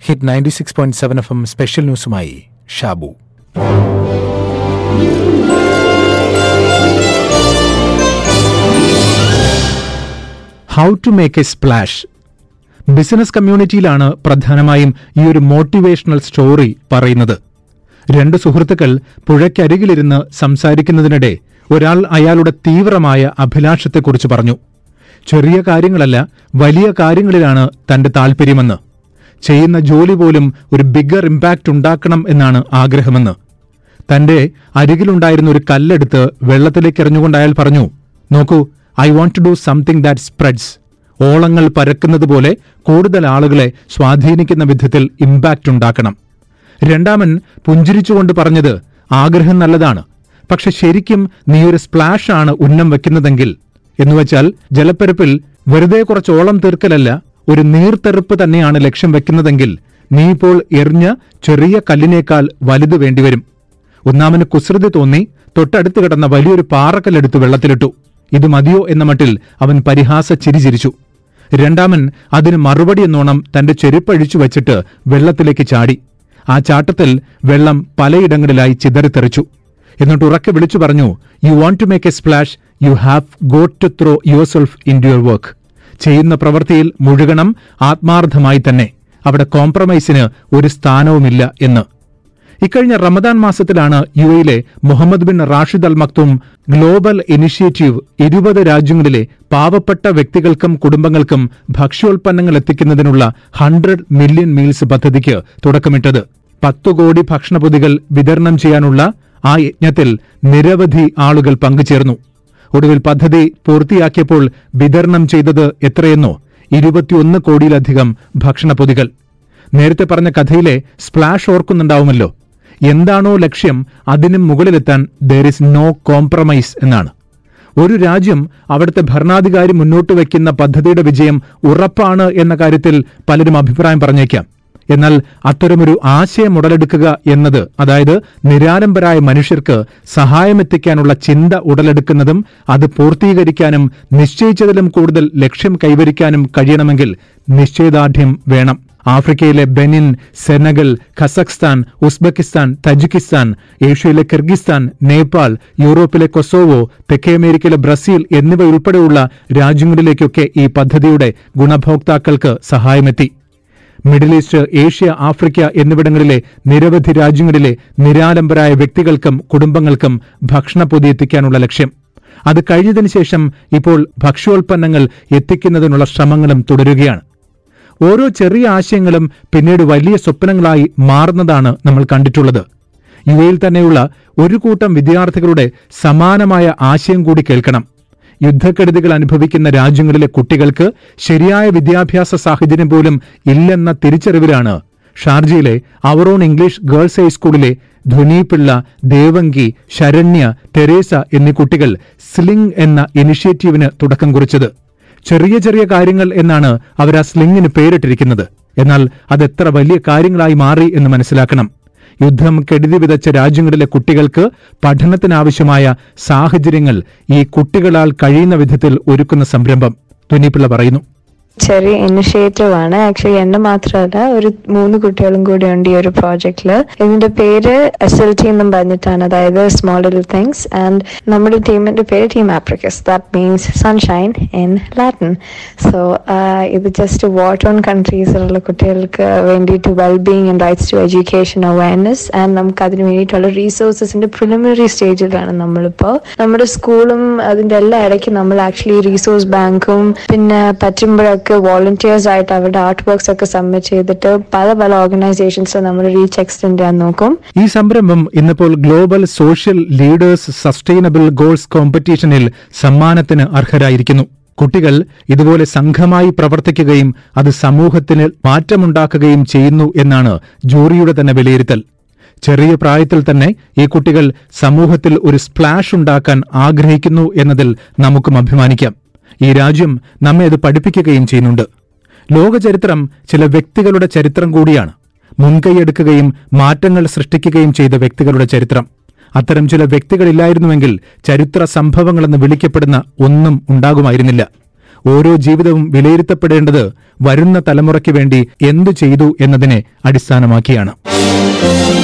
hit ninety six point seven F M special ന്യൂസുമായി Shabu how to make a splash business കമ്മ്യൂണിറ്റിയിലാണ് പ്രധാനമായും ഈ ഒരു മോട്ടിവേഷണൽ സ്റ്റോറി പറയുന്നത് രണ്ട് സുഹൃത്തുക്കൾ പുഴയ്ക്കരികിലിരുന്ന് സംസാരിക്കുന്നതിനിടെ ഒരാൾ അയാളുടെ തീവ്രമായ അഭിലാഷത്തെക്കുറിച്ച് പറഞ്ഞു ചെറിയ കാര്യങ്ങളല്ല വലിയ കാര്യങ്ങളിലാണ് തന്റെ താൽപ്പര്യമെന്ന് ചെയ്യുന്ന ജോലി പോലും ഒരു ബിഗർ ഇമ്പാക്റ്റ് ഉണ്ടാക്കണം എന്നാണ് ആഗ്രഹമെന്ന് തന്റെ അരികിലുണ്ടായിരുന്ന ഒരു കല്ലെടുത്ത് വെള്ളത്തിലേക്ക് എറിഞ്ഞുകൊണ്ട് അയാൾ പറഞ്ഞു നോക്കൂ I want to do something that spreads ഓളങ്ങൾ പരക്കുന്നത് പോലെ കൂടുതൽ ആളുകളെ സ്വാധീനിക്കുന്ന വിധത്തിൽ ഇമ്പാക്റ്റ് ഉണ്ടാക്കണം രണ്ടാമൻ പുഞ്ചിരിച്ചുകൊണ്ട് പറഞ്ഞത് ആഗ്രഹം നല്ലതാണ് പക്ഷെ ശരിക്കും നീ ഒരു സ്പ്ലാഷ് ആണ് ഉന്നം വെക്കുന്നതെങ്കിൽ എന്നുവെച്ചാൽ ജലപ്പരപ്പിൽ വെറുതെ കുറച്ച് ഓളം തീർക്കലല്ല ഒരു നീർത്തെറുപ്പ് തന്നെയാണ് ലക്ഷ്യം വെക്കുന്നതെങ്കിൽ നീ ഇപ്പോൾ എറിഞ്ഞ ചെറിയ കല്ലിനേക്കാൾ വലുത് വേണ്ടിവരും ഒന്നാമന് കുസൃതി തോന്നി തൊട്ടടുത്ത് കിടന്ന വലിയൊരു പാറക്കല്ലെടുത്ത് വെള്ളത്തിലിട്ടു ഇത് മതിയോ എന്ന മട്ടിൽ അവൻ പരിഹാസ ചിരി ചിരിച്ചു രണ്ടാമൻ അതിന് മറുപടി എന്നോണം തന്റെ ചെരുപ്പഴിച്ചു വച്ചിട്ട് വെള്ളത്തിലേക്ക് ചാടി ആ ചാട്ടത്തിൽ വെള്ളം പലയിടങ്ങളിലായി ചിതറിത്തെറിച്ചു എന്നിട്ട് ഉറക്കെ വിളിച്ചു പറഞ്ഞു you want to make a splash you have got to throw yourself in your work ചെയ്യുന്ന പ്രവൃത്തിയിൽ മുഴുകണം ആത്മാർത്ഥമായി തന്നെ അവിടെ കോംപ്രമൈസിന് ഒരു സ്ഥാനവുമില്ല എന്ന് ഇക്കഴിഞ്ഞ റമദാൻ മാസത്തിലാണ് യു എയിലെ Mohammed bin Rashid Al Maktoum global initiative ഇരുപത് രാജ്യങ്ങളിലെ പാവപ്പെട്ട വ്യക്തികൾക്കും കുടുംബങ്ങൾക്കും ഭക്ഷ്യോൽപ്പന്നങ്ങൾ എത്തിക്കുന്നതിനുള്ള ഹൺഡ്രഡ് മില്യൺ മീൽസ് പദ്ധതിക്ക് തുടക്കമിട്ടത് പത്തു കോടി ഭക്ഷണപൊതികൾ വിതരണം ചെയ്യാനുള്ള ആ യജ്ഞത്തിൽ നിരവധി ആളുകൾ പങ്കുചേർന്നു ഒടുവിൽ പദ്ധതി പൂർത്തിയാക്കിയപ്പോൾ വിതരണം ചെയ്തത് എത്രയെന്നോ ഇരുപത്തിയൊന്ന് കോടിയിലധികം ഭക്ഷണപ്പൊതികൾ നേരത്തെ പറഞ്ഞ കഥയിലെ സ്പ്ലാഷ് ഓർക്കുന്നുണ്ടാവുമല്ലോ എന്താണോ ലക്ഷ്യം അതിനും മുകളിലെത്താൻ ദർ ഇസ് നോ കോംപ്രമൈസ് എന്നാണ് ഒരു രാജ്യം അവിടുത്തെ ഭരണാധികാരി മുന്നോട്ട് വയ്ക്കുന്ന പദ്ധതിയുടെ വിജയം ഉറപ്പാണ് എന്ന കാര്യത്തിൽ പലരും അഭിപ്രായം പറഞ്ഞേക്കാം എന്നാൽ അത്തരമൊരു ആശയം ഉടലെടുക്കുക എന്നത് അതായത് നിരാലംബരായ മനുഷ്യർക്ക് സഹായമെത്തിക്കാനുള്ള ചിന്ത ഉടലെടുക്കുന്നതും അത് പൂർത്തീകരിക്കാനും നിശ്ചയിച്ചതിലും കൂടുതൽ ലക്ഷ്യം കൈവരിക്കാനും കഴിയണമെങ്കിൽ നിശ്ചയദാർഢ്യം വേണം ആഫ്രിക്കയിലെ Benin Senegal Kazakhstan Uzbekistan Tajikistan ഏഷ്യയിലെ കിർഗിസ്ഥാൻ നേപ്പാൾ യൂറോപ്പിലെ കൊസോവോ തെക്കേ അമേരിക്കയിലെ ബ്രസീൽ എന്നിവയുൾപ്പെടെയുള്ള രാജ്യങ്ങളിലേക്കൊക്കെ ഈ പദ്ധതിയുടെ ഗുണഭോക്താക്കൾക്ക് സഹായമെത്തി മിഡിൽ ഈസ്റ്റ് ഏഷ്യ ആഫ്രിക്ക എന്നിവിടങ്ങളിലെ നിരവധി രാജ്യങ്ങളിലെ നിരാലംബരായ വ്യക്തികൾക്കും കുടുംബങ്ങൾക്കും ഭക്ഷണപ്പൊതി എത്തിക്കാനുള്ള ലക്ഷ്യം അത് കഴിഞ്ഞതിനു ശേഷം ഇപ്പോൾ ഭക്ഷ്യോൽപ്പന്നങ്ങൾ എത്തിക്കുന്നതിനുള്ള ശ്രമങ്ങളും തുടരുകയാണ് ഓരോ ചെറിയ ആശയങ്ങളും പിന്നീട് വലിയ സ്വപ്നങ്ങളായി മാറുന്നതാണ് നമ്മൾ കണ്ടിട്ടുള്ളത് യു എയിൽ തന്നെയുള്ള ഒരു കൂട്ടം വിദ്യാർത്ഥികളുടെ സമാനമായ ആശയം കൂടി കേൾക്കണം യുദ്ധക്കെടുതികൾ അനുഭവിക്കുന്ന രാജ്യങ്ങളിലെ കുട്ടികൾക്ക് ശരിയായ വിദ്യാഭ്യാസ സാഹചര്യം പോലും ഇല്ലെന്ന തിരിച്ചറിവിലാണ് ഷാർജയിലെ അവറോൺ ഇംഗ്ലീഷ് ഗേൾസ് ഹൈസ്കൂളിലെ ധുനീപിള്ള ദേവങ്കി ശരണ്യ തെരേസ എന്നീ കുട്ടികൾ സ്ലിംഗ് എന്ന ഇനിഷ്യേറ്റീവിന് തുടക്കം കുറിച്ചത് ചെറിയ ചെറിയ കാര്യങ്ങൾ എന്നാണ് അവർ ആ സ്ലിംഗിന് പേരിട്ടിരിക്കുന്നത് എന്നാൽ അതെത്ര വലിയ കാര്യങ്ങളായി മാറി എന്ന് മനസ്സിലാക്കണം യുദ്ധം കെടുതി വിതച്ച രാജ്യങ്ങളിലെ കുട്ടികൾക്ക് പഠനത്തിനാവശ്യമായ സാഹചര്യങ്ങൾ ഈ കുട്ടികളാൽ കഴിയുന്ന വിധത്തിൽ ഒരുക്കുന്ന സംരംഭം തുന്നിപ്പിള്ള പറയുന്നു ചെറിയ ഇനിഷ്യേറ്റീവ് ആണ് ആക്ച്വലി എന്നെ മാത്രമല്ല ഒരു മൂന്ന് കുട്ടികളും കൂടി ഉണ്ട് ഈ ഒരു പ്രോജക്റ്റില് ഇതിന്റെ പേര് എസ് എൽ ടി എന്നും പറഞ്ഞിട്ടാണ് അതായത് സ്മോൾ ലിറ്റിൽ തിങ്സ് ആൻഡ് നമ്മുടെ ടീമിന്റെ പേര് team Apricus that means sunshine in Latin so ഇത് ജസ്റ്റ് വാട്ടർ ഓൺ കൺട്രീസിലുള്ള കുട്ടികൾക്ക് വേണ്ടിയിട്ട് wellbeing and rights to education awareness and നമുക്ക് അതിന് വേണ്ടിയിട്ടുള്ള റീസോഴ്സസിന്റെ പ്രിലിമിനറി സ്റ്റേജിലാണ് നമ്മളിപ്പോൾ നമ്മുടെ സ്കൂളും അതിന്റെ എല്ലാ ഇടയ്ക്ക് നമ്മൾ ആക്ച്വലി റീസോഴ്സ് ബാങ്കും പിന്നെ പറ്റുമ്പോഴൊക്കെ വോളണ്ടിയേഴ്സ് ആയിട്ട് അവരുടെ ആർട്ട് വർക്ക്സ് ഒക്കെ സബ്മിറ്റ് ചെയ്തിട്ട് പല പല ഓർഗനൈസേഷൻസ് നമ്മൾ റീച്ച് എക്സ്റ്റെൻഡ് ചെയ്യാൻ നോക്കും ഈ സംരംഭം ഇന്നിപ്പോൾ global social leaders sustainable goals കോമ്പറ്റീഷനിൽ സമ്മാനത്തിന് അർഹരായിരിക്കുന്നു കുട്ടികൾ ഇതുപോലെ സംഘമായി പ്രവർത്തിക്കുകയും അത് സമൂഹത്തിന് മാറ്റമുണ്ടാക്കുകയും ചെയ്യുന്നു എന്നാണ് ജൂറിയുടെ തന്നെ വിലയിരുത്തൽ ചെറിയ പ്രായത്തിൽ തന്നെ ഈ കുട്ടികൾ സമൂഹത്തിൽ ഒരു സ്പ്ലാഷ് ഉണ്ടാക്കാൻ ആഗ്രഹിക്കുന്നു എന്നതിൽ നമുക്കും അഭിമാനിക്കാം ഈ രാജ്യം നമ്മെ അത് പഠിപ്പിക്കുകയും ചെയ്യുന്നുണ്ട് ലോകചരിത്രം ചില വ്യക്തികളുടെ ചരിത്രം കൂടിയാണ് മുൻകൈയെടുക്കുകയും മാറ്റങ്ങൾ സൃഷ്ടിക്കുകയും ചെയ്ത വ്യക്തികളുടെ ചരിത്രം അത്തരം ചില വ്യക്തികളില്ലായിരുന്നുവെങ്കിൽ ചരിത്ര സംഭവങ്ങളെന്ന് വിളിക്കപ്പെടുന്ന ഒന്നും ഉണ്ടാകുമായിരുന്നില്ല ഓരോ ജീവിതവും വിലയിരുത്തപ്പെടേണ്ടത് വരുന്ന തലമുറയ്ക്ക് വേണ്ടി എന്തു ചെയ്തു എന്നതിനെ അടിസ്ഥാനമാക്കിയാണ്